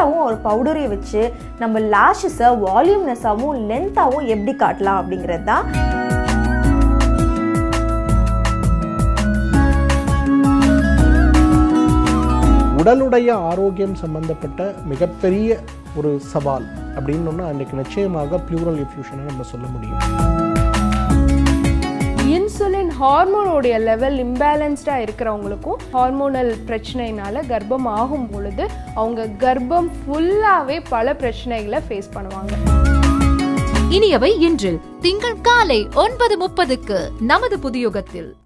லைட்டாகவும் ஒரு பவுடரை வச்சு நம்ம லேஷஸை வால்யூம்னஸாகவும் லென்த்தாகவும் எப்படி காட்டலாம் அப்படிங்கிறது தான் உடலுடைய ஆரோக்கியம் சம்பந்தப்பட்ட மிகப்பெரிய ஒரு சவால் அப்படின்னு ஒன்று அன்றைக்கு நிச்சயமாக பிளூரல் எஃப்யூஷனை நம்ம சொல்ல முடியும் இன்சுலின் ஹார்மோனுடைய லெவல் இம்பேலன்ஸ்டாக இருக்கிறவங்களுக்கும் ஹார்மோனல் பிரச்சனைனால கர்ப்பம் ஆகும் பொழுது அவங்க கர்ப்பம் ஃபுல்லாகவே பல பிரச்சனைகளை ஃபேஸ் பண்ணுவாங்க இனியவை இன்றில் திங்கள் காலை ஒன்பது முப்பதுக்கு நமது புதியுகத்தில்